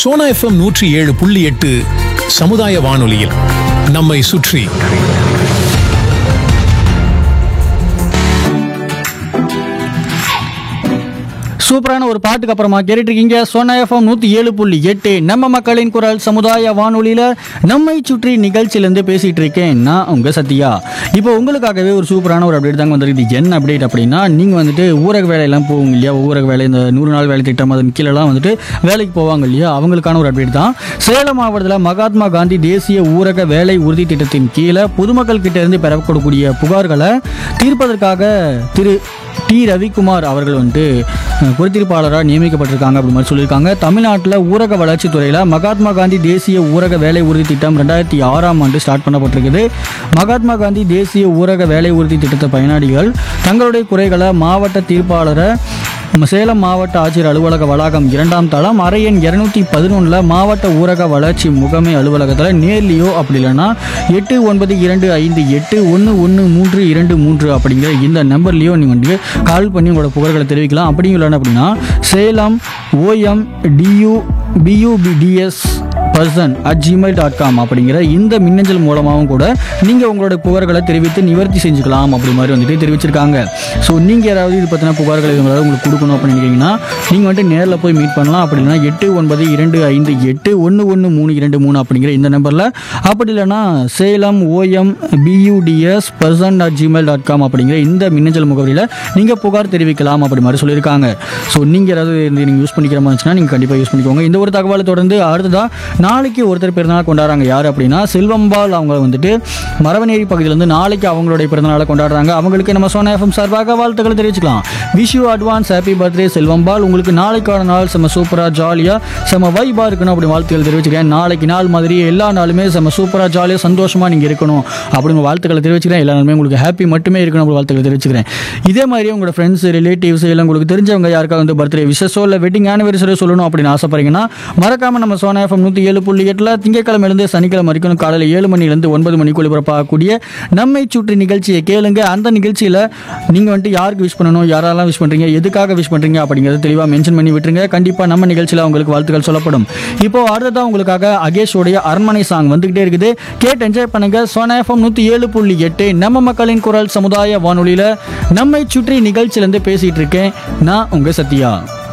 Sona FM நூற்றி ஏழு புள்ளி எட்டு சமுதாய வானொலியில் நம்மை சுற்றி சூப்பரான ஒரு பாட்டுக்கு அப்புறமா கேட்டுட்டு இருக்கீங்க சோனா எஃப்எம் நூற்றி ஏழு புள்ளி எட்டு நம்ம மக்களின் குரல் சமுதாய வானொலியில் நம்மை சுற்றி நிகழ்ச்சியிலேருந்து பேசிகிட்டு இருக்கேன் நான் உங்கள் சத்யா இப்போ உங்களுக்காகவே ஒரு சூப்பரான ஒரு அப்டேட் தாங்க வந்திருக்கு என்ன அப்டேட் அப்படின்னா நீங்கள் வந்துட்டு ஊரக வேலையெல்லாம் போவீங்க இல்லையா ஊரக வேலை இந்த நூறு நாள் வேலை திட்டம் அதன் கீழெல்லாம் வந்துட்டு வேலைக்கு போவாங்க இல்லையா அவங்களுக்கான ஒரு அப்டேட் தான் சேலம் மாவட்டத்தில் மகாத்மா காந்தி தேசிய ஊரக வேலை உறுதி திட்டத்தின் கீழே பொதுமக்கள் கிட்ட இருந்து பெறக்கூடிய புகார்களை தீர்ப்பதற்காக திரு டி ரவிக்குமார் அவர்கள் வந்துட்டு அஹ், பொறுத்திருப்பாளராக நியமிக்கப்பட்டிருக்காங்க அப்படி மாதிரி சொல்லியிருக்காங்க தமிழ்நாட்டில் ஊரக வளர்ச்சித் துறையில் மகாத்மா காந்தி தேசிய ஊரக வேலை உறுதி திட்டம் ரெண்டாயிரத்தி ஆறாம் ஆண்டு ஸ்டார்ட் பண்ணப்பட்டிருக்குது மகாத்மா காந்தி தேசிய ஊரக வேலை உறுதி திட்டத்தை பயனாளிகள் தங்களுடைய குறைகளை மாவட்ட தீர்ப்பாளரை நம்ம சேலம் மாவட்ட ஆட்சியர் அலுவலக வளாகம் இரண்டாம் தளம் அறை எண் இரநூத்தி பதினொன்றில் மாவட்ட ஊரக வளர்ச்சி முகமை அலுவலகத்தில் நேர்லியோ அப்படி இல்லைன்னா எட்டு ஒன்பது இரண்டு ஐந்து எட்டு ஒன்று ஒன்று மூன்று இரண்டு மூன்று அப்படிங்கிற இந்த நம்பர்லேயோ நீங்கள் வந்து கால் பண்ணி உங்களோட புகார்களை தெரிவிக்கலாம் அப்படியும் இல்லைன்னா அப்படின்னா சேலம் ஓஎம் டியூ பியூபிடிஎஸ் person at gmail dot com அப்படிங்கிற இந்த மின்னஞ்சல் மூலமாகவும் கூட நீங்கள் உங்களோட புகார்களை தெரிவித்து நிவர்த்தி செஞ்சுக்கலாம் அப்படி மாதிரி வந்துட்டு தெரிவிச்சிருக்காங்க ஸோ நீங்கள் யாராவது இது பற்றின புகார்களை இவங்களாவது உங்களுக்கு கொடுக்கணும் அப்படின்னு நினைக்கிறீங்கன்னா நீங்கள் வந்துட்டு நேரில் போய் மீட் பண்ணலாம் அப்படி இல்லைன்னா எட்டு ஒன்பது இரண்டு ஐந்து எட்டு ஒன்று ஒன்று மூணு இரண்டு மூணு அப்படிங்கிற இந்த நம்பரில் அப்படி இல்லைன்னா சேலம் ஓஎம் பியூடிஎஸ் person dot gmail dot com அப்படிங்கிற இந்த மின்னஞ்சல் முகவரியில் நீங்கள் புகார் தெரிவிக்கலாம் அப்படி மாதிரி சொல்லியிருக்காங்க ஸோ நீங்கள் யாராவது நீங்கள் யூஸ் பண்ணிக்கிற மாதிரி இருந்துச்சுன்னா நீங்கள் கண்டிப்பாக யூஸ் பண்ணிக்கோங்க இந்த ஒரு தகவலை தொடர்ந்து அடுத்ததாக நாளைக்கு ஒருத்தர் பிறந்தநாள் கொண்டாடுறாங்க யார் அப்படின்னா செல்வம்பால் அவங்க வந்துட்டு மரவநேரி பகுதியிலேருந்து நாளைக்கு அவங்களுடைய பிறந்தநாளை கொண்டாடுறாங்க அவங்களுக்கு நம்ம சோனா எஃப்எம் சார்பாக வாழ்த்துக்களை தெரிவிச்சுக்கலாம் wish you advance happy birthday செல்வம்பால் உங்களுக்கு நாளைக்கான நாள் செம்ம சூப்பராக ஜாலியாக செம்ம வைபாக இருக்கணும் அப்படி வாழ்த்துக்கள் தெரிவிச்சுக்கிறேன் நாளைக்கு நாள் மாதிரி எல்லா நாளுமே செம்ம சூப்பராக ஜாலியாக சந்தோஷமாக நீங்கள் இருக்கணும் அப்படிங்கிற வாழ்த்துக்களை தெரிவிச்சுக்கிறேன் எல்லா நாளுமே உங்களுக்கு ஹாப்பி மட்டுமே இருக்கணும் அப்படி வாழ்த்துக்களை தெரிவிச்சுக்கிறேன் இதே மாதிரி உங்களோட ஃப்ரெண்ட்ஸ் ரிலேட்டிவ்ஸ் இல்லை உங்களுக்கு தெரிஞ்சவங்க யாருக்காவது வந்து பர்த்டே விசேஷோ இல்லை வெட்டிங் ஆனிவர்சரி சொல்லணும் அப்படின்னு ஆசைப்படுறீங்கன்னா மறக்காம நம்ம சோனா எஃப்எம் நூற்றி ஏழு புள்ளி எட்டில் திங்கக்கிழமையிலேருந்து சனிக்கிழமை வரைக்கும் காலையில் ஏழு மணிலேருந்து ஒன்பது மணிக்கு ஒளிபரப்பாகக்கூடிய நம்மை சுற்றி நிகழ்ச்சியை கேளுங்க அந்த நிகழ்ச்சியில் நீங்கள் வந்துட்டு யாருக்கு விஷ் பண்ணணும் யாரெல்லாம் விஷ் பண்ணுறீங்க எதுக்காக விஷ் பண்ணுறீங்க அப்படிங்கிறத தெளிவாக மென்ஷன் பண்ணி விட்டுருங்க கண்டிப்பாக நம்ம நிகழ்ச்சியில் உங்களுக்கு வாழ்த்துக்கள் சொல்லப்படும் இப்போ அடுத்ததாக உங்களுக்காக அகேஷோடைய அரண்மனை சாங் வந்துகிட்டே இருக்குது கேட்டு என்ஜாய் பண்ணுங்க சோனா எஃப்எம் நூற்றி ஏழு புள்ளி எட்டு நம்ம மக்களின் குரல் சமுதாய வானொலியில் நம்மை சுற்றி நிகழ்ச்சியிலேருந்து பேசிகிட்டு இருக்கேன் நான் உங்கள் சத்யா